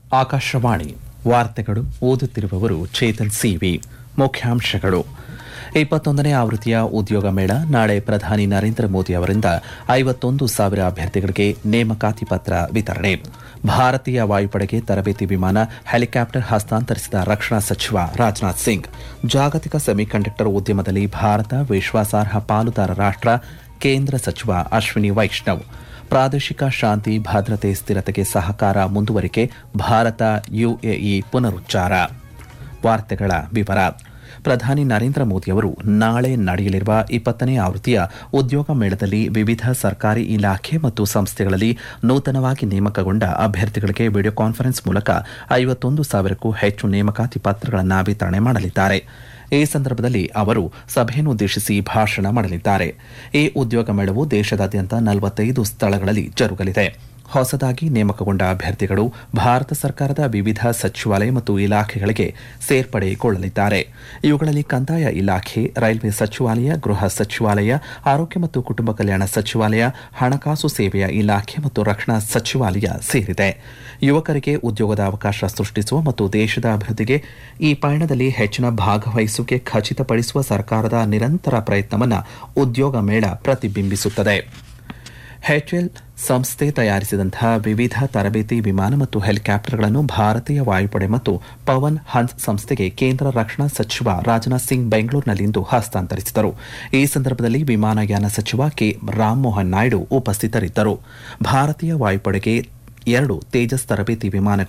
ಆಕಾಶವಾಣಿ ವಾರ್ತೆಗಳು ಓದುತ್ತಿರುವವರು ಚೇತನ್ ಸಿವಿ ಮುಖ್ಯಾಂಶಗಳು ಇಪ್ಪತ್ತೊಂದನೇ ಆವೃತ್ತಿಯ ಉದ್ಯೋಗ ಮೇಳ ನಾಳೆ ಪ್ರಧಾನಿ ನರೇಂದ್ರ ಮೋದಿ ಅವರಿಂದ ಐವತ್ತೊಂದು ಸಾವಿರ ಅಭ್ಯರ್ಥಿಗಳಿಗೆ ನೇಮಕಾತಿ ಪತ್ರ ವಿತರಣೆ ಭಾರತೀಯ ವಾಯುಪಡೆಗೆ ತರಬೇತಿ ವಿಮಾನ ಹೆಲಿಕಾಪ್ಟರ್ ಹಸ್ತಾಂತರಿಸಿದ ರಕ್ಷಣಾ ಸಚಿವ ರಾಜನಾಥ್ ಸಿಂಗ್ ಜಾಗತಿಕ ಸೆಮಿಕಂಡಕ್ಟರ್ ಉದ್ಯಮದಲ್ಲಿ ಭಾರತ ವಿಶ್ವಾಸಾರ್ಹ ಪಾಲುದಾರ ರಾಷ್ಟ್ರ ಕೇಂದ್ರ ಸಚಿವ ಅಶ್ವಿನಿ ವೈಷ್ಣವ್ ಪ್ರಾದೇಶಿಕ ಶಾಂತಿ ಭದ್ರತೆ ಸ್ಥಿರತೆಗೆ ಸಹಕಾರ ಮುಂದುವರಿಕೆ ಭಾರತ ಯುಎಇ ಪುನರುಚ್ಚಾರ ವಾರ್ತೆಗಳ ವಿವರ ಪ್ರಧಾನಿ ನರೇಂದ್ರ ಮೋದಿ ಅವರು ನಾಳೆ ನಡೆಯಲಿರುವ ಇಪ್ಪತ್ತನೇ ಆವೃತ್ತಿಯ ಉದ್ಯೋಗ ಮೇಳದಲ್ಲಿ ವಿವಿಧ ಸರ್ಕಾರಿ ಇಲಾಖೆ ಮತ್ತು ಸಂಸ್ಥೆಗಳಲ್ಲಿ ನೂತನವಾಗಿ ನೇಮಕಗೊಂಡ ಅಭ್ಯರ್ಥಿಗಳಿಗೆ ವಿಡಿಯೋ ಕಾನ್ಫರೆನ್ಸ್ ಮೂಲಕ ಐವತ್ತೊಂದು ಸಾವಿರಕ್ಕೂ ಹೆಚ್ಚು ನೇಮಕಾತಿ ಪತ್ರಗಳನ್ನು ವಿತರಣೆ ಮಾಡಲಿದ್ದಾರೆ ಈ ಸಂದರ್ಭದಲ್ಲಿ ಅವರು ಸಭೆಯನ್ನುದ್ದೇಶಿಸಿ ಭಾಷಣ ಮಾಡಲಿದ್ದಾರೆ ಈ ಉದ್ಯೋಗ ಮೇಳವು ದೇಶದಾದ್ಯಂತ ನಲವತ್ತೈದು ಸ್ಥಳಗಳಲ್ಲಿ ಜರುಗಲಿದೆ ಹೊಸದಾಗಿ ನೇಮಕಗೊಂಡ ಅಭ್ಯರ್ಥಿಗಳು ಭಾರತ ಸರ್ಕಾರದ ವಿವಿಧ ಸಚಿವಾಲಯ ಮತ್ತು ಇಲಾಖೆಗಳಿಗೆ ಸೇರ್ಪಡೆಗೊಳ್ಳಲಿದ್ದಾರೆ ಇವುಗಳಲ್ಲಿ ಕಂದಾಯ ಇಲಾಖೆ ರೈಲ್ವೆ ಸಚಿವಾಲಯ ಗೃಹ ಸಚಿವಾಲಯ ಆರೋಗ್ಯ ಮತ್ತು ಕುಟುಂಬ ಕಲ್ಯಾಣ ಸಚಿವಾಲಯ ಹಣಕಾಸು ಸೇವೆಯ ಇಲಾಖೆ ಮತ್ತು ರಕ್ಷಣಾ ಸಚಿವಾಲಯ ಸೇರಿದೆ ಯುವಕರಿಗೆ ಉದ್ಯೋಗದ ಅವಕಾಶ ಸೃಷ್ಟಿಸುವ ಮತ್ತು ದೇಶದ ಅಭಿವೃದ್ಧಿಗೆ ಈ ಪಯಣದಲ್ಲಿ ಹೆಚ್ಚಿನ ಭಾಗವಹಿಸುವಿಕೆ ಖಚಿತಪಡಿಸುವ ಸರ್ಕಾರದ ನಿರಂತರ ಪ್ರಯತ್ನವನ್ನು ಉದ್ಯೋಗ ಮೇಳ ಪ್ರತಿಬಿಂಬಿಸುತ್ತದೆ ಎಚ್ಎಲ್ ಸಂಸ್ಥೆ ತಯಾರಿಸಿದಂತಹ ವಿವಿಧ ತರಬೇತಿ ವಿಮಾನ ಮತ್ತು ಹೆಲಿಕಾಪ್ಟರ್ಗಳನ್ನು ಭಾರತೀಯ ವಾಯುಪಡೆ ಮತ್ತು ಪವನ್ ಹನ್ಸ್ ಸಂಸ್ಥೆಗೆ ಕೇಂದ್ರ ರಕ್ಷಣಾ ಸಚಿವ ರಾಜನಾಥ್ ಸಿಂಗ್ ಬೆಂಗಳೂರಿನಲ್ಲಿಂದು ಹಸ್ತಾಂತರಿಸಿದರು ಈ ಸಂದರ್ಭದಲ್ಲಿ ವಿಮಾನಯಾನ ಸಚಿವ ಕೆ ರಾಮಮೋಹನ್ ನಾಯ್ಡು ಉಪಸ್ಥಿತರಿದ್ದರು ಭಾರತೀಯ ವಾಯುಪಡೆಗೆ ಎರಡು ತೇಜಸ್ ತರಬೇತಿ ವಿಮಾನಗಳು